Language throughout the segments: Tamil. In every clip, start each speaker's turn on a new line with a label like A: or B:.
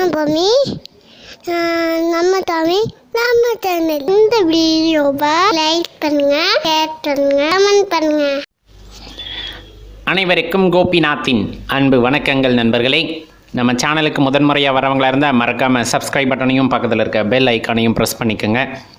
A: நான் பொம்மி நம்ம தமிழ் நம்ம சேனல் இந்த வீடியோவை லைக் பண்ணுங்க ஷேர் பண்ணுங்க கமெண்ட் பண்ணுங்க
B: அனைவருக்கும் கோபிநாத்தின் அன்பு வணக்கங்கள் நண்பர்களே நம்ம சேனலுக்கு முதன்முறையாக வரவங்களா இருந்தால் மறக்காமல் சப்ஸ்கிரைப் பட்டனையும் பக்கத்தில் இருக்க பெல் ஐக்கானையும் ப்ரெஸ் பண்ணிக்கோங்க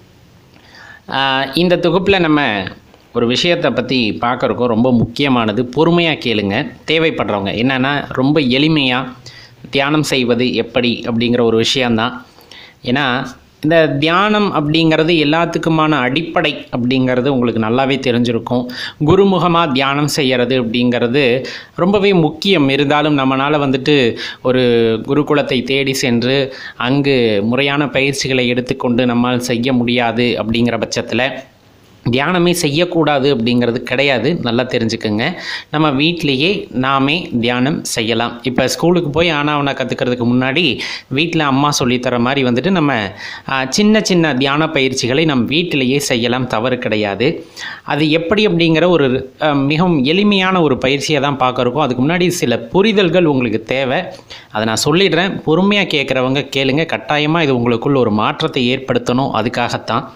B: ஆஹ் இந்த தொகுப்பில் நம்ம ஒரு விஷயத்தை பற்றி பார்க்குறக்கும் ரொம்ப முக்கியமானது பொறுமையாக கேளுங்க தேவைப்படுறவங்க என்னென்னா ரொம்ப எளிமையாக தியானம் செய்வது எப்படி அப்படிங்கிற ஒரு விஷயந்தான் ஏன்னா இந்த தியானம் அப்படிங்கிறது எல்லாத்துக்குமான அடிப்படை அப்படிங்கிறது உங்களுக்கு நல்லாவே தெரிஞ்சிருக்கும் குருமுகமாக தியானம் செய்கிறது அப்படிங்கிறது ரொம்பவே முக்கியம் இருந்தாலும் நம்மளால் வந்துட்டு ஒரு குருகுலத்தை தேடி சென்று அங்கு முறையான பயிற்சிகளை எடுத்துக்கொண்டு நம்மால் செய்ய முடியாது அப்படிங்கிற பட்சத்தில் தியானமே செய்யக்கூடாது அப்படிங்கிறது கிடையாது நல்லா தெரிஞ்சுக்கோங்க நம்ம வீட்டிலேயே நாமே தியானம் செய்யலாம் இப்போ ஸ்கூலுக்கு போய் ஆனாவனை கற்றுக்கிறதுக்கு முன்னாடி வீட்டில் அம்மா சொல்லித்தர மாதிரி வந்துட்டு நம்ம ஆ, சின்ன சின்ன தியான பயிற்சிகளை நம் வீட்டிலேயே செய்யலாம் தவறு கிடையாது அது எப்படி அப்படிங்கிற ஒரு ஆ, மிகவும் எளிமையான ஒரு பயிற்சியை தான் பார்க்குறோம் அதுக்கு முன்னாடி சில புரிதல்கள் உங்களுக்கு தேவை அதை நான் சொல்லிடுறேன் பொறுமையாக கேட்குறவங்க கேளுங்க கட்டாயமாக இது உங்களுக்குள்ள ஒரு மாற்றத்தை ஏற்படுத்தணும் அதுக்காகத்தான்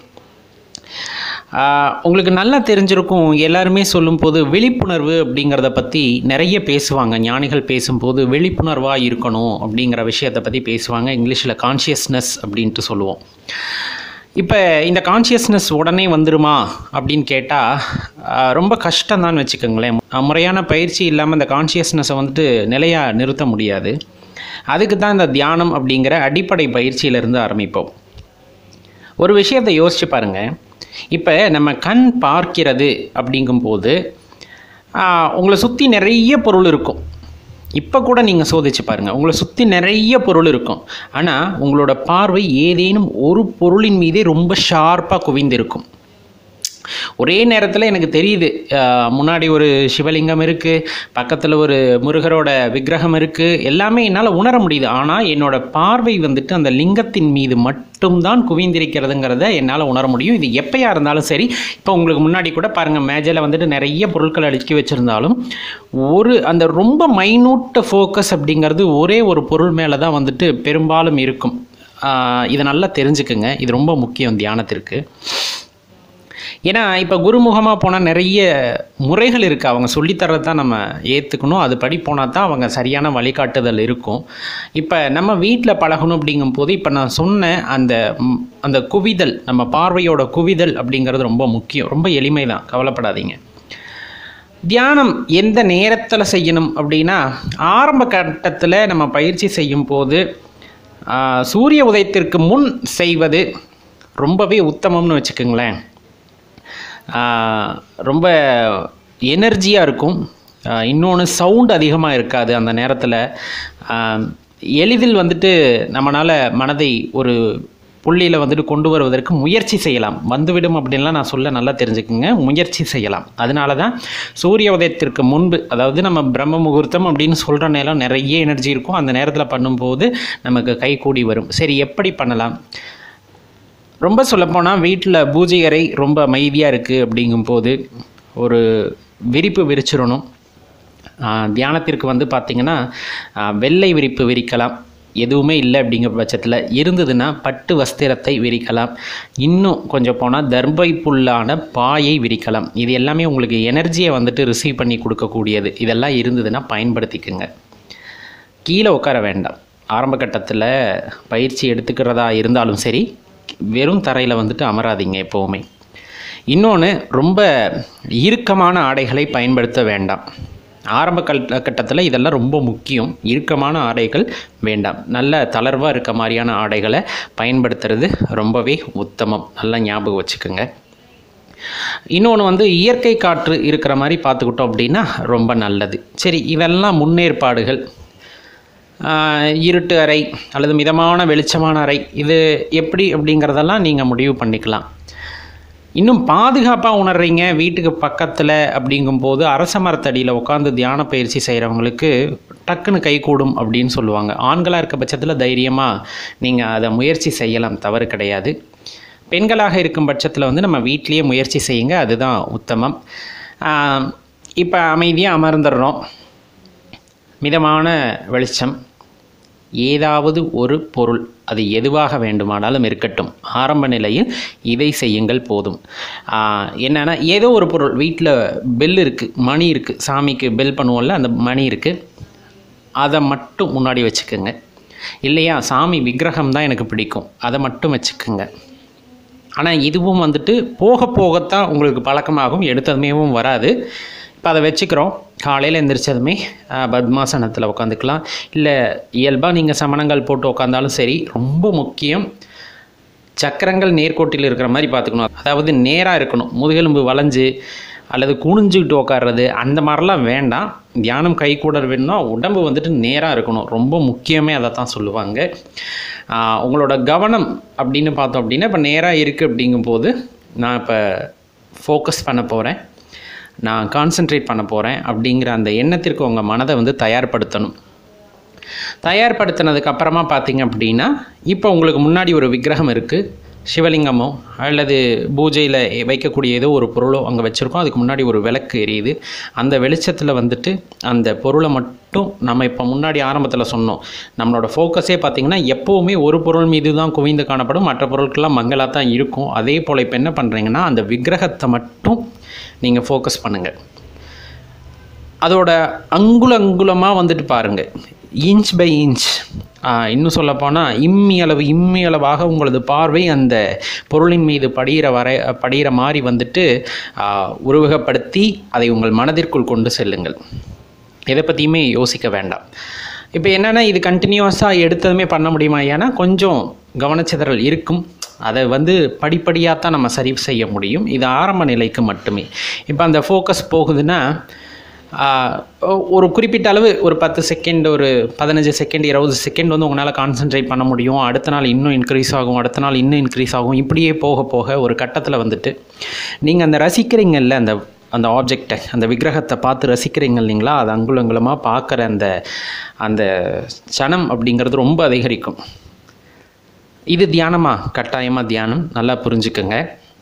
B: ஆஹ் உங்களுக்கு நல்லா தெரிஞ்சிருக்கும் எல்லாருமே சொல்லும்போது விழிப்புணர்வு அப்படிங்கிறத பற்றி நிறைய பேசுவாங்க ஞானிகள் பேசும்போது விழிப்புணர்வாக இருக்கணும் அப்படிங்கிற விஷயத்தை பற்றி பேசுவாங்க இங்கிலீஷில் கான்ஷியஸ்னஸ் அப்படின்ட்டு சொல்லுவோம் இப்போ இந்த கான்ஷியஸ்னஸ் உடனே வந்துருமா அப்படின்னு கேட்டால் ரொம்ப கஷ்டம்தான் வச்சுக்கோங்களேன் அஹ் முறையான பயிற்சி இல்லாமல் இந்த கான்ஷியஸ்னஸை வந்துட்டு நிலையாக நிறுத்த முடியாது அதுக்கு தான் இந்த தியானம் அப்படிங்கிற அடிப்படை பயிற்சியிலிருந்து ஆரம்பிப்போம் ஒரு விஷயத்தை யோசிச்சு பாருங்க இப்போ நம்ம கண் பார்க்கிறது அப்படிங்கும்போது ஆஹ், உங்களை சுற்றி நிறைய பொருள் இருக்கும் இப்போ கூட நீங்கள் சோதிச்சு பாருங்கள் உங்களை சுற்றி நிறைய பொருள் இருக்கும் ஆனால் உங்களோட பார்வை ஏதேனும் ஒரு பொருளின் மீதே ரொம்ப ஷார்ப்பாக குவிந்திருக்கும் ஒரே நேரத்தில் எனக்கு தெரியுது ஆஹ், முன்னாடி ஒரு சிவலிங்கம் இருக்குது பக்கத்தில் ஒரு முருகரோட விக்கிரகம் இருக்குது எல்லாமே என்னால் உணர முடியுது ஆனால் என்னோட பார்வை வந்துட்டு அந்த லிங்கத்தின் மீது மட்டும்தான் குவிந்திருக்கிறதுங்கிறத என்னால் உணர முடியும் இது எப்பயா இருந்தாலும் சரி இப்போ உங்களுக்கு முன்னாடி கூட பாருங்கள் மேஜையில் வந்துட்டு நிறைய பொருட்கள் அடுக்கி வச்சுருந்தாலும் ஒரு அந்த ரொம்ப மைனூட்ட ஃபோக்கஸ் அப்படிங்கிறது ஒரே ஒரு பொருள் மேலே தான் வந்துட்டு பெரும்பாலும் இருக்கும் ஆஹ், இதை நல்லா தெரிஞ்சுக்குங்க இது ரொம்ப முக்கியம் தியானத்திற்கு ஏன்னா இப்போ குருமுகமாக போனால் நிறைய முறைகள் இருக்குது அவங்க சொல்லித்தரது தான் நம்ம ஏற்றுக்கணும் அது படி போனால் தான் அவங்க சரியான வழிகாட்டுதல் இருக்கும் இப்போ நம்ம வீட்டில் பழகணும் அப்படிங்கும்போது இப்போ நான் சொன்ன அந்த ம், அந்த குவிதல் நம்ம பார்வையோட குவிதல் அப்படிங்கிறது ரொம்ப முக்கியம் ரொம்ப எளிமை தான் கவலைப்படாதீங்க தியானம் எந்த நேரத்தில் செய்யணும் அப்படின்னா ஆரம்ப கட்டத்தில் நம்ம பயிற்சி செய்யும் போது ஆ, சூரிய உதயத்திற்கு முன் செய்வது ரொம்பவே உத்தமம்னு வச்சுக்கோங்களேன் ஆஹ் ரொம்ப எனர்ஜியாக இருக்கும் இன்னொன்று சவுண்ட் அதிகமாக இருக்காது அந்த நேரத்தில் எளிதில் வந்துட்டு நம்மளால் மனதை ஒரு புள்ளியில் வந்துட்டு கொண்டு வருவதற்கு முயற்சி செய்யலாம் வந்துவிடும் அப்படின்லாம் நான் சொல்ல நல்லா தெரிஞ்சுக்குங்க முயற்சி செய்யலாம் அதனால தான் சூரிய உதயத்திற்கு முன்பு அதாவது நம்ம பிரம்ம முகூர்த்தம் அப்படின்னு சொல்கிற நேரம் நிறைய எனர்ஜி இருக்கும் அந்த நேரத்தில் பண்ணும்போது நமக்கு கை கூடி வரும் சரி எப்படி பண்ணலாம் ரொம்ப சொல்லப்போனால் வீட்டில் பூஜை அறை ரொம்ப அமைதியாக இருக்குது அப்படிங்கும்போது ஒரு விரிப்பு விரிச்சிடணும் ஆஹ் தியானத்திற்கு வந்து பார்த்திங்கன்னா ஆஹ் வெள்ளை விரிப்பு விரிக்கலாம் எதுவுமே இல்லை அப்படிங்கிற பட்சத்தில் இருந்ததுன்னா பட்டு வஸ்திரத்தை விரிக்கலாம் இன்னும் கொஞ்சம் போனால் தர்பை புல்லான பாயை விரிக்கலாம் இது எல்லாமே உங்களுக்கு எனர்ஜியை வந்துட்டு ரிசீவ் பண்ணி கொடுக்கக்கூடியது இதெல்லாம் இருந்ததுன்னா பயன்படுத்திக்கோங்க கீழே உட்கார வேண்டாம் ஆரம்ப கட்டத்தில் பயிற்சி எடுத்துக்கிறதா இருந்தாலும் சரி வெறும் தரையில் வந்துட்டு அமராதீங்க எப்போவுமே இன்னொன்று ரொம்ப இறுக்கமான ஆடைகளை பயன்படுத்த வேண்டாம் ஆரம்ப கட்டத்தில் இதெல்லாம் ரொம்ப முக்கியம் இறுக்கமான ஆடைகள் வேண்டாம் நல்ல தளர்வாக இருக்க மாதிரியான ஆடைகளை பயன்படுத்துறது ரொம்பவே உத்தமம் நல்லா ஞாபகம் வச்சுக்கோங்க இன்னொன்று வந்து இயற்கை காற்று இருக்கிற மாதிரி பார்த்துக்கிட்டோம் அப்படின்னா ரொம்ப நல்லது சரி இதெல்லாம் முன்னேற்பாடுகள் ஆஹ் இருட்டு அறை அல்லது மிதமான வெளிச்சமான அறை இது எப்படி அப்படிங்கிறதெல்லாம் நீங்கள் முடிவு பண்ணிக்கலாம் இன்னும் பாதுகாப்பாக உணர்றீங்க வீட்டுக்கு பக்கத்தில் அப்படிங்கும்போது அரச மரத்தடியில் உட்காந்து தியான பயிற்சி செய்கிறவங்களுக்கு டக்குன்னு கைகூடும் அப்படின்னு சொல்லுவாங்க ஆண்களாக இருக்க பட்சத்தில் தைரியமாக நீங்கள் அதை முயற்சி செய்யலாம் தவறு கிடையாது பெண்களாக இருக்கும் பட்சத்தில் வந்து நம்ம வீட்டிலேயே முயற்சி செய்யுங்க அதுதான் உத்தமம் இப்போ அமைதியாக அமர்ந்துடுறோம் மிதமான வெளிச்சம் ஏதாவது ஒரு பொருள் அது எதுவாக வேண்டுமானாலும் இருக்கட்டும் ஆரம்ப நிலையில் இதை செய்யுங்கள் போதும் ஆஹ் என்னன்னா ஏதோ ஒரு பொருள் வீட்டில் பெல் இருக்குது மணி இருக்குது சாமிக்கு பெல் பண்ணுவோம்ல அந்த மணி இருக்குது அதை மட்டும் முன்னாடி வச்சுக்கோங்க இல்லையா சாமி விக்கிரகம் தான் எனக்கு பிடிக்கும் அதை மட்டும் வச்சுக்கோங்க ஆனால் இதுவும் வந்துட்டு போக போகத்தான் உங்களுக்கு பழக்கமாகும் எடுத்ததுமேவும் வராது இப்போ அதை வச்சுக்கிறோம் காலையில் எந்திரிச்சதுமே ஆஹ், பத்மாசனத்தில் உட்காந்துக்கலாம் இல்லை இயல்பாக நீங்கள் சமணங்கள் போட்டு உட்காந்தாலும் சரி ரொம்ப முக்கியம் சக்கரங்கள் நேர்கோட்டில் இருக்கிற மாதிரி பார்த்துக்கணும் அதாவது நேராக இருக்கணும் முதுகெலும்பு வளைஞ்சு அல்லது குனிஞ்சுக்கிட்டு உட்கார்றது அந்த மாதிரிலாம் வேண்டாம் தியானம் கை கூட வேணும்னா உடம்பு வந்துட்டு நேராக இருக்கணும் ரொம்ப முக்கியமே அதை தான் சொல்லுவாங்க ஆஹ் உங்களோட கவனம் அப்படின்னு பார்த்தோம் அப்படின்னா இப்போ நேராக இருக்குது அப்படிங்கும்போது நான் இப்போ ஃபோக்கஸ் பண்ண போகிறேன் நான் கான்சென்ட்ரேட் பண்ண போகிறேன் அப்படிங்கிற அந்த எண்ணத்திற்கு உங்கள் மனதை வந்து தயார்படுத்தணும் தயார்படுத்தினதுக்கு அப்புறமா பார்த்தீங்க அப்படின்னா இப்போ உங்களுக்கு முன்னாடி ஒரு விக்கிரகம் இருக்குது சிவலிங்கமோ அல்லது பூஜையில் வைக்கக்கூடிய ஏதோ ஒரு பொருளோ அங்கே வச்சுருக்கோம் அதுக்கு முன்னாடி ஒரு விளக்கு எரியுது அந்த வெளிச்சத்தில் வந்துட்டு அந்த பொருளை மட்டும் நம்ம இப்போ முன்னாடி ஆரம்பத்தில் சொன்னோம் நம்மளோட ஃபோக்கஸே பார்த்திங்கன்னா எப்போவுமே ஒரு பொருள் மீது தான் குவிந்து காணப்படும் மற்ற பொருட்கள்லாம் மங்கலாக தான் இருக்கும் அதே போல் இப்போ என்ன பண்ணுறீங்கன்னா அந்த விக்கிரகத்தை மட்டும் நீங்கள் ஃபோக்கஸ் பண்ணுங்கள் அதோட அங்குல அங்குலமாக வந்துட்டு பாருங்கள் இன்ச் பை இன்ச் இன்னும் சொல்லப்போனால் இம்மி அளவு இம்மி அளவாக உங்களது பார்வை அந்த பொருளின் மீது படிகிற வர படிகிற மாதிரி வந்துட்டு ஆ, உருவகப்படுத்தி அதை உங்கள் மனதிற்குள் கொண்டு செல்லுங்கள் எதை பற்றியுமே யோசிக்க வேண்டாம் இப்போ என்னென்னா இது கண்டினியூஸாக எடுத்ததுமே பண்ண முடியுமா ஏன்னா கொஞ்சம் கவனச்சிதறல் இருக்கும் அதை வந்து படிப்படியாக தான் நம்ம சரி செய்ய முடியும் இது ஆரம்ப நிலைக்கு மட்டுமே இப்போ அந்த ஃபோக்கஸ் போகுதுன்னா ஆஹ், ஒரு குறிப்பிட்ட அளவு ஒரு பத்து செகண்ட் ஒரு பதினஞ்சு செகண்ட் இருபது செகண்ட் வந்து உங்களால் கான்சென்ட்ரேட் பண்ண முடியும் அடுத்த நாள் இன்னும் இன்க்ரீஸ் ஆகும் அடுத்த நாள் இன்னும் இன்க்ரீஸ் ஆகும் இப்படியே போக போக ஒரு கட்டத்தில் வந்துட்டு நீங்கள் அந்த ரசிக்கிறீங்கல்ல அந்த அந்த ஆப்ஜெக்டை அந்த விக்கிரகத்தை பார்த்து ரசிக்கிறீங்க இல்லைங்களா அது அங்குலங்குலமாக பார்க்குற அந்த அந்த சனம் அப்படிங்கிறது ரொம்ப அதிகரிக்கும் இது தியானமா கட்டாயமாக தியானம் நல்லா புரிஞ்சுக்கோங்க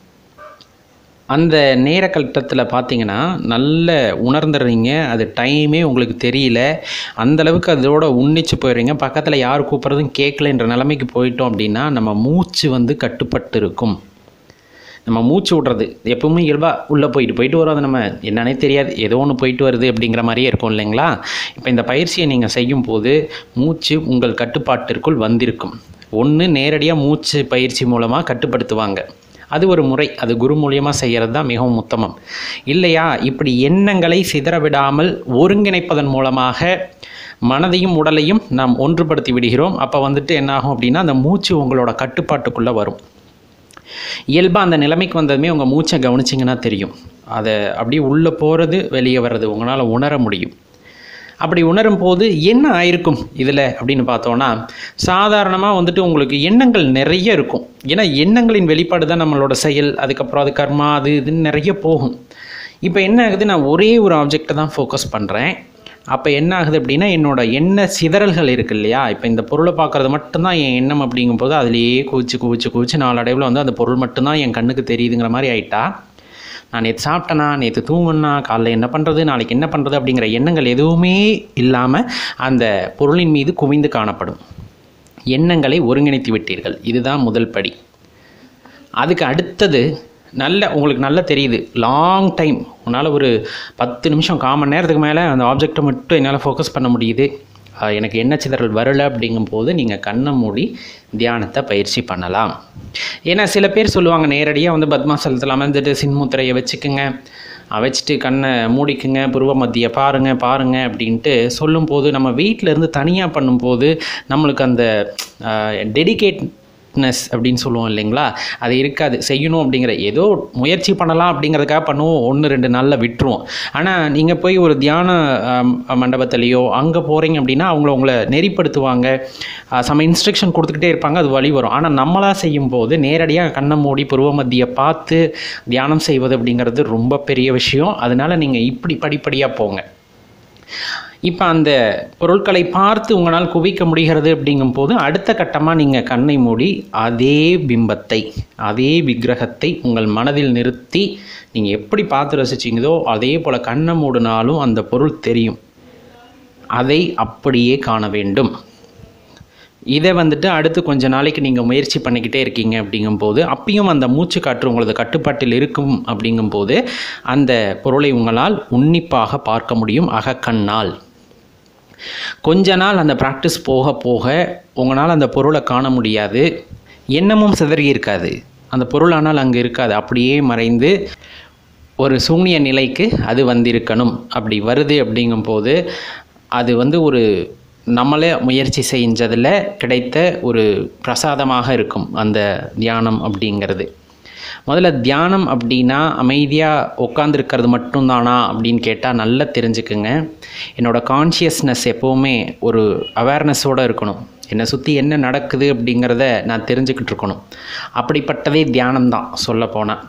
B: அந்த நேர கட்டத்தில் பார்த்தீங்கன்னா நல்ல உணர்ந்துடுறீங்க அது டைமே உங்களுக்கு தெரியல அந்த அளவுக்கு அதோட உன்னிச்சு போயிடுறீங்க பக்கத்தில் யார் கூப்பிட்றதும் கேட்கலன்ற நிலைமைக்கு போயிட்டோம் அப்படின்னா நம்ம மூச்சு வந்து கட்டுப்பட்டு இருக்கும் நம்ம மூச்சு விட்றது எப்பவுமே இயல்பாக உள்ளே போயிட்டு போயிட்டு வரும் அது நம்ம என்னன்னே தெரியாது ஏதோ ஒன்று போயிட்டு வருது அப்படிங்கிற மாதிரியே இருக்கும் இல்லைங்களா இப்போ இந்த பயிற்சியை நீங்கள் செய்யும் போது மூச்சு உங்கள் கட்டுப்பாட்டிற்குள் வந்திருக்கும் ஒன்று நேரடியாக மூச்சு பயிற்சி மூலமாக கட்டுப்படுத்துவாங்க அது ஒரு முறை அது குரு மூலியமாக செய்கிறது தான் மிகவும் உத்தமம் இல்லையா இப்படி எண்ணங்களை சிதறவிடாமல் ஒருங்கிணைப்பதன் மூலமாக மனதையும் உடலையும் நாம் ஒன்றுபடுத்தி விடுகிறோம் அப்போ வந்துட்டு என்னாகும் அப்படின்னா அந்த மூச்சு உங்களோட கட்டுப்பாட்டுக்குள்ளே வரும் இயல்பாக அந்த நிலைமைக்கு வந்ததுமே உங்கள் மூச்சை கவனிச்சிங்கன்னா தெரியும் அதை அப்படியே உள்ளே போகிறது வெளியே வர்றது உங்களால் உணர முடியும் அப்படி உணரும் போது என்ன ஆயிருக்கும் இதில் அப்படின்னு பார்த்தோன்னா சாதாரணமாக வந்துட்டு உங்களுக்கு எண்ணங்கள் நிறைய இருக்கும் ஏன்னா எண்ணங்களின் வெளிப்பாடு தான் நம்மளோட செயல் அதுக்கப்புறம் அது கர்மா அது இதுன்னு நிறைய போகும் இப்போ என்ன ஆகுது நான் ஒரே ஒரு ஆப்ஜெக்டை தான் ஃபோக்கஸ் பண்ணுறேன் அப்போ என்ன ஆகுது அப்படின்னா என்னோட எண்ண சிதறல்கள் இருக்கு இல்லையா இப்போ இந்த பொருளை பார்க்குறது மட்டும்தான் என் எண்ணம் அப்படிங்கும்போது அதுலேயே குவிச்சு குவிச்சு குவிச்சு நாளடைவில் வந்து அந்த பொருள் மட்டும்தான் என் கண்ணுக்கு தெரியுதுங்கிற மாதிரி ஆயிட்டா நான் நேற்று சாப்பிட்டேனா நேற்று தூங்குனா காலைல என்ன பண்ணுறது நாளைக்கு என்ன பண்ணுறது அப்படிங்கிற எண்ணங்கள் எதுவுமே இல்லாமல் அந்த பொருளின் மீது குவிந்து காணப்படும் எண்ணங்களை ஒருங்கிணைத்து விட்டீர்கள் இதுதான் முதல் படி அதுக்கு அடுத்தது நல்ல உங்களுக்கு நல்லா தெரியுது லாங் டைம் உன்னால் ஒரு பத்து நிமிஷம் கால் மணி நேரத்துக்கு மேலே அந்த ஆப்ஜெக்டை மட்டும் என்னால் ஃபோக்கஸ் பண்ண முடியுது அஹ் எனக்கு என்ன சிதறல் வரல அப்படிங்கும்போது நீங்கள் கண்ணை மூடி தியானத்தை பயிற்சி பண்ணலாம் ஏன்னா சில பேர் சொல்லுவாங்க நேரடியாக வந்து பத்மாசலத்தில் அமர்ந்துட்டு சின்முத்திரையை வச்சுக்குங்க அஹ் வச்சுட்டு கண்ணை மூடிக்குங்க புருவ மத்திய பாருங்க பாருங்க அப்படின்ட்டு சொல்லும்போது நம்ம வீட்டில் இருந்து தனியாக பண்ணும்போது நம்மளுக்கு அந்த டெடிகேட்னஸ் அப்படின்னு சொல்லுவோம் இல்லைங்களா அது இருக்காது செய்யணும் அப்படிங்கிற ஏதோ முயற்சி பண்ணலாம் அப்படிங்கிறதுக்காக பண்ணுவோம் ஒன்று ரெண்டு நாளில் விட்டுருவோம் ஆனால் நீங்கள் போய் ஒரு தியான ஆம், மண்டபத்திலேயோ அங்கே போகிறீங்க அப்படின்னா அவங்கள உங்களை நெறிப்படுத்துவாங்க ஆ, சம இன்ஸ்ட்ரக்ஷன் கொடுத்துக்கிட்டே இருப்பாங்க அது வழி வரும் ஆனால் நம்மளாக செய்யும்போது நேரடியாக கண்ணை மூடி புருவ மத்தியை பார்த்து தியானம் செய்வது அப்படிங்கிறது ரொம்ப பெரிய விஷயம் அதனால் நீங்கள் இப்படி படிப்படியாக போங்க இப்போ அந்த பொருட்களை பார்த்து உங்களால் குவிக்க முடிகிறது அப்படிங்கும்போது அடுத்த கட்டமாக நீங்கள் கண்ணை மூடி அதே பிம்பத்தை அதே விக்கிரகத்தை உங்கள் மனதில் நிறுத்தி நீங்கள் எப்படி பார்த்து ரசிச்சீங்களோ அதே போல் கண்ணை மூடினாலும் அந்த பொருள் தெரியும் அதை அப்படியே காண வேண்டும் இதை வந்துட்டு அடுத்து கொஞ்ச நாளைக்கு நீங்கள் முயற்சி பண்ணிக்கிட்டே இருக்கீங்க அப்படிங்கும்போது அப்பயும் அந்த மூச்சு காற்று உங்களது கட்டுப்பாட்டில் இருக்கும் அப்படிங்கும்போது அந்த பொருளை உங்களால் உன்னிப்பாக பார்க்க முடியும் அகக்கண்ணால் கொஞ்ச நாள் அந்த ப்ராக்டிஸ் போக போக உங்களால் அந்த பொருளை காண முடியாது எண்ணமும் சிதறி இருக்காது அந்த பொருள் ஆனால் அங்கே இருக்காது அப்படியே மறைந்து ஒரு சூனிய நிலைக்கு அது வந்திருக்கணும் அப்படி வருது அப்படிங்கும்போது அது வந்து ஒரு நம்மளே முயற்சி செஞ்சதில் கிடைத்த ஒரு பிரசாதமாக இருக்கும் அந்த தியானம் அப்படிங்கிறது முதல்ல தியானம் அப்படின்னா அமைதியாக உட்காந்துருக்கிறது மட்டும்தானா அப்படின்னு கேட்டால் நல்லா தெரிஞ்சுக்குங்க என்னோடய கான்ஷியஸ்னஸ் எப்போவுமே ஒரு அவேர்னஸோடு இருக்கணும் என்னை சுற்றி என்ன நடக்குது அப்படிங்கிறத நான் தெரிஞ்சுக்கிட்டு இருக்கணும் அப்படிப்பட்டதே தியானம் தான் சொல்லப்போனால்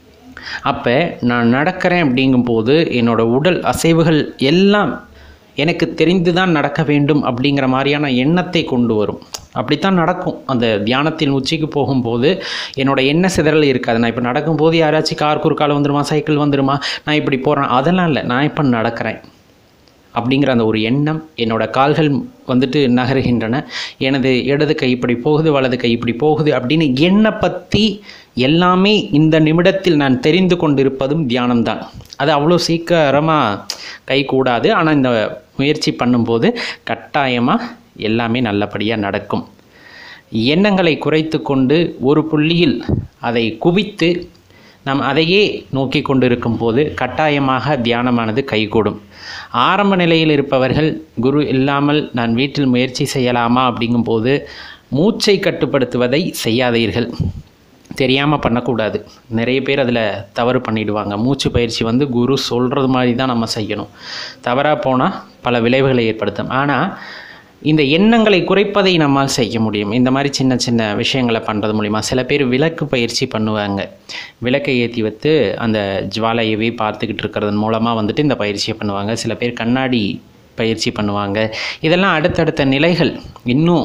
B: அப்போ நான் நடக்கிறேன் அப்படிங்கும்போது என்னோடய உடல் அசைவுகள் எல்லாம் எனக்கு தெரிந்து தான் நடக்க வேண்டும் அப்படிங்கிற மாதிரியான எண்ணத்தை கொண்டு வரும் அப்படித்தான் நடக்கும் அந்த தியானத்தின் உச்சிக்கு போகும்போது என்னோட எண்ண சிதறல் இருக்காது நான் இப்போ நடக்கும்போது யாராச்சும் கார் குறுக்கால வந்துருமா சைக்கிள் வந்துருமா நான் இப்படி போகிறேன் அதெல்லாம் இல்லை நான் இப்போ நடக்கிறேன் அப்படிங்கிற அந்த ஒரு எண்ணம் என்னோட கால்கள் வந்துட்டு நகருகின்றன எனது இடது கை இப்படி போகுது வலது கை இப்படி போகுது அப்படின்னு என்னை பற்றி எல்லாமே இந்த நிமிடத்தில் நான் தெரிந்து கொண்டிருப்பதும் தியானம்தான் அது அவ்வளோ சீக்கிரமாக கை கூடாது ஆனால் இந்த முயற்சி பண்ணும்போது கட்டாயமாக எல்லாமே நல்லபடியாக நடக்கும் எண்ணங்களை குறைத்து கொண்டு ஒரு புள்ளியில் அதை குவித்து நாம் அதையே நோக்கி கொண்டிருக்கும் போது கட்டாயமாக தியானமானது கைகூடும் ஆரம்ப நிலையில் இருப்பவர்கள் குரு இல்லாமல் நான் வீட்டில் முயற்சி செய்யலாமா அப்படிங்கும்போது மூச்சை கட்டுப்படுத்துவதை செய்யாதீர்கள் தெரியாமல் பண்ணக்கூடாது நிறைய பேர் அதில் தவறு பண்ணிடுவாங்க மூச்சு பயிற்சி வந்து குரு சொல்கிறது மாதிரி தான் நம்ம செய்யணும் தவறாக போனால் பல விளைவுகளை ஏற்படுத்தும் ஆனால் இந்த எண்ணங்களை குறைப்பதை நம்மால் செய்ய முடியும் இந்த மாதிரி சின்ன சின்ன விஷயங்களை பண்ணுறது மூலிமா சில பேர் விளக்கு பயிற்சி பண்ணுவாங்க விளக்கை ஏற்றி வைத்து அந்த ஜுவாலையவே பார்த்துக்கிட்டு இருக்கிறதன் மூலமாக வந்துட்டு இந்த பயிற்சியை பண்ணுவாங்க சில பேர் கண்ணாடி பயிற்சி பண்ணுவாங்க இதெல்லாம் அடுத்தடுத்த நிலைகள் இன்னும்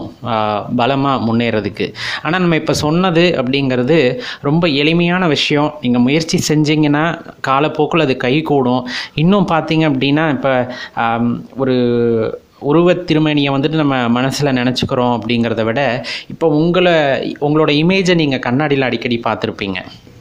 B: பலமாக முன்னேறதுக்கு ஆனால் நம்ம இப்போ சொன்னது அப்படிங்கிறது ரொம்ப எளிமையான விஷயம் நீங்கள் முயற்சி செஞ்சீங்கன்னா காலப்போக்கில் அது கை கூடும் இன்னும் பார்த்தீங்க அப்படின்னா இப்போ ஒரு உருவத் திருமணியை வந்துட்டு நம்ம மனசில் நினச்சிக்கிறோம் அப்படிங்கிறத விட இப்போ உங்களை உங்களோட இமேஜை நீங்கள் கண்ணாடியில் அடிக்கடி பார்த்துருப்பீங்க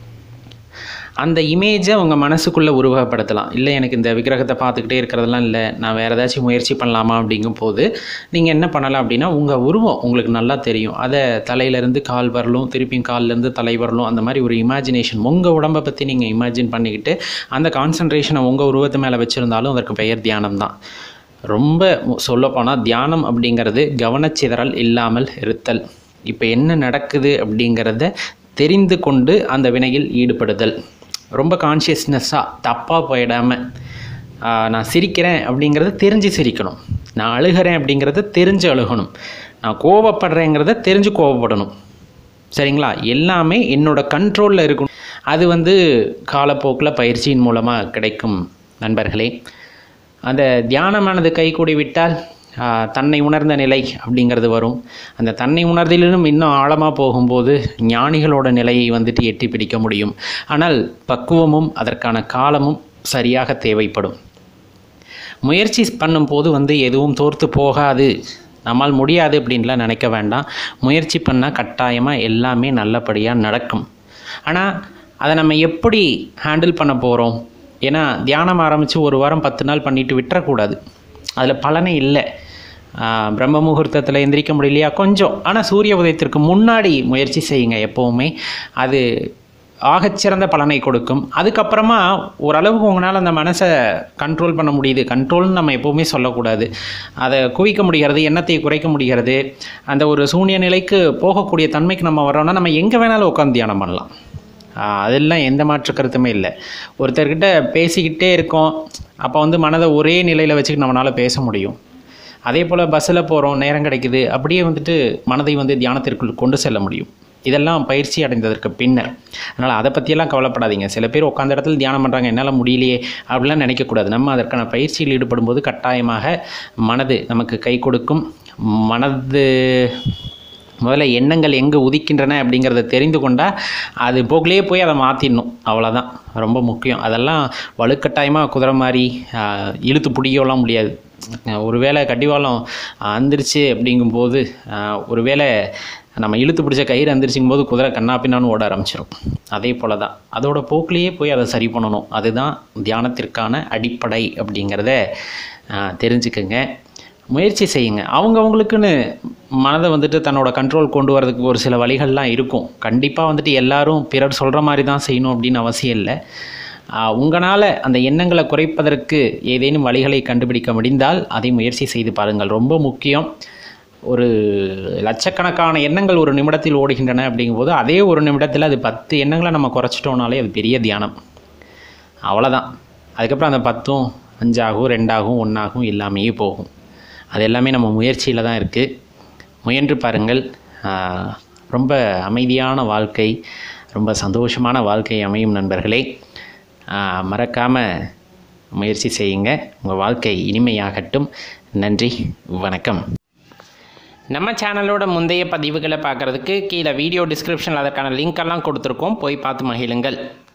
B: அந்த இமேஜை உங்கள் மனசுக்குள்ளே உருவகப்படுத்தலாம் இல்லை எனக்கு இந்த விக்கிரகத்தை பார்த்துக்கிட்டே இருக்கிறதெல்லாம் இல்லை நான் வேறு ஏதாச்சும் முயற்சி பண்ணலாமா அப்படிங்கும் போது நீங்கள் என்ன பண்ணலாம் அப்படின்னா உங்கள் உருவம் உங்களுக்கு நல்லா தெரியும் அதை தலையிலேருந்து கால் வரலும் திருப்பியும் கால்லேருந்து தலை வரலும் அந்த மாதிரி ஒரு இமேஜினேஷன் உங்கள் உடம்பை பற்றி நீங்கள் இமேஜின் பண்ணிக்கிட்டு அந்த கான்சன்ட்ரேஷனை உங்கள் உருவத்து மேலே வச்சுருந்தாலும் அதற்கு பெயர் தியானம் தான் ரொம்ப சொல்லப்போனால் தியானம் அப்படிங்கிறது கவனச்சிதறல் இல்லாமல் இருத்தல் இப்போ என்ன நடக்குது அப்படிங்கிறத தெரிந்து கொண்டு அந்த வினையில் ஈடுபடுதல் ரொம்ப கான்ஷியஸ்னஸ்ஸாக தப்பாக போயிடாமல் நான் சிரிக்கிறேன் அப்படிங்கிறத தெரிஞ்சு சிரிக்கணும் நான் அழுகிறேன் அப்படிங்கிறத தெரிஞ்சு அழுகணும் நான் கோபப்படுறேங்கிறத தெரிஞ்சு கோபப்படணும் சரிங்களா எல்லாமே என்னோட கண்ட்ரோலில் இருக்கணும் அது வந்து காலப்போக்கில் பயிற்சியின் மூலமாக கிடைக்கும் நண்பர்களே அந்த தியானமானது கைகூடி விட்டால் தன்னை உணர்ந்த நிலை அப்படிங்கிறது வரும் அந்த தன்னை உணர்தலிலும் இன்னும் ஆழமாக போகும்போது ஞானிகளோட நிலையை வந்துட்டு எட்டி பிடிக்க முடியும் ஆனால் பக்குவமும் அதற்கான காலமும் சரியாக தேவைப்படும் முயற்சி பண்ணும்போது வந்து எதுவும் தோர்த்து போகாது நம்மால் முடியாது அப்படின்லாம் நினைக்க வேண்டாம் முயற்சி பண்ணால் கட்டாயமாக எல்லாமே நல்லபடியாக நடக்கும் ஆனால் அதை நம்ம எப்படி ஹேண்டில் பண்ண போகிறோம் ஏன்னா தியானம் ஆரம்பித்து ஒரு வாரம் பத்து நாள் பண்ணிட்டு விட்டுறக்கூடாது அதில் பலனே இல்லை பிரம்ம முகூர்த்தத்தில் எந்திரிக்க முடியலையா கொஞ்சம் ஆனால் சூரிய உதயத்திற்கு முன்னாடி முயற்சி செய்யுங்க எப்போவுமே அது ஆகச்சிறந்த பலனை கொடுக்கும் அதுக்கப்புறமா ஓரளவுக்கு உங்களால் அந்த மனசை கண்ட்ரோல் பண்ண முடியுது கண்ட்ரோல்னு நம்ம எப்போவுமே சொல்லக்கூடாது அதை குவிக்க முடிகிறது எண்ணத்தை குறைக்க முடிகிறது அந்த ஒரு சூன்ய நிலைக்கு போகக்கூடிய தன்மைக்கு நம்ம வரோம்னா நம்ம எங்கே வேணாலும் உட்காந்து தியானம் பண்ணலாம் அதெல்லாம் எந்த மாற்று கருத்துமே இல்லை ஒருத்தர்கிட்ட பேசிக்கிட்டே இருக்கோம் அப்போ வந்து மனதை ஒரே நிலையில் வச்சுக்கிட்டு நம்மளால் பேச முடியும் அதே போல் பஸ்ஸில் போகிறோம் நேரம் கிடைக்குது அப்படியே வந்துட்டு மனதை வந்து தியானத்திற்குள் கொண்டு செல்ல முடியும் இதெல்லாம் பயிற்சி அடைந்ததற்கு பின்னர் அதனால் அதை பற்றியெல்லாம் கவலைப்படாதீங்க சில பேர் உட்காந்த இடத்துல தியானம் பண்ணுறாங்க என்னால் முடியலையே அப்படிலாம் நினைக்கக்கூடாது நம்ம அதற்கான பயிற்சியில் ஈடுபடும் போது கட்டாயமாக மனது நமக்கு கை கொடுக்கும் மனது முதல்ல எண்ணங்கள் எங்கே உதிக்கின்றன அப்படிங்கிறத தெரிந்து கொண்டால் அது போக்கிலே போய் அதை மாற்றிடணும் அவ்வளோதான் ரொம்ப முக்கியம் அதெல்லாம் வலுக்கட்டாயமாக குதிரை மாதிரி இழுத்து பிடிக்கலாம் முடியாது அஹ் ஒருவேளை கடிவாளம் அந்திருச்சு அப்படிங்கும்போது அஹ் ஒருவேளை நம்ம இழுத்து பிடிச்ச கயிறு அந்திரிச்சிக்கும் போது குதிரை கண்ணா பின்னான்னு ஓட ஆரம்பிச்சிடும் அதே போல தான் அதோட போக்கிலேயே போய் அதை சரி பண்ணணும் அதுதான் தியானத்திற்கான அடிப்படை அப்படிங்கிறத அஹ் தெரிஞ்சுக்குங்க முயற்சி செய்யுங்க அவங்கவுங்களுக்குன்னு மனதை வந்துட்டு தன்னோட கண்ட்ரோல் கொண்டு வரதுக்கு ஒரு சில வழிகள்லாம் இருக்கும் கண்டிப்பாக வந்துட்டு எல்லாரும் பிறர் சொல்கிற மாதிரி தான் செய்யணும் அப்படின்னு அவசியம் இல்லை உங்களால் அந்த எண்ணங்களை குறைப்பதற்கு ஏதேனும் வழிகளை கண்டுபிடிக்க முடிந்தால் அதை முயற்சி செய்து பாருங்கள் ரொம்ப முக்கியம் ஒரு லட்சக்கணக்கான எண்ணங்கள் ஒரு நிமிடத்தில் ஓடுகின்றன அப்படிங்கும்போது அதே ஒரு நிமிடத்தில் அது பத்து எண்ணங்களை நம்ம குறைச்சிட்டோம்னாலே அது பெரிய தியானம் அவ்வளோதான் அதுக்கப்புறம் அந்த பத்தும் அஞ்சாகும் ரெண்டாகும் ஒன்றாகும் எல்லாமே போகும் அது எல்லாமே நம்ம முயற்சியில் தான் இருக்குது முயன்று பாருங்கள் ஆஹ், ரொம்ப அமைதியான வாழ்க்கை ரொம்ப சந்தோஷமான வாழ்க்கை அமையும் நண்பர்களே மறக்காமல் முயற்சி செய்யுங்க உங்கள் வாழ்க்கை இனிமையாகட்டும் நன்றி வணக்கம் நம்ம சேனலோட முந்தைய பதிவுகளை பார்க்குறதுக்கு கீழே வீடியோ டிஸ்கிரிப்ஷனில் அதற்கான லிங்க் எல்லாம் கொடுத்துருக்கோம் போய் பார்த்து மகிழுங்கள்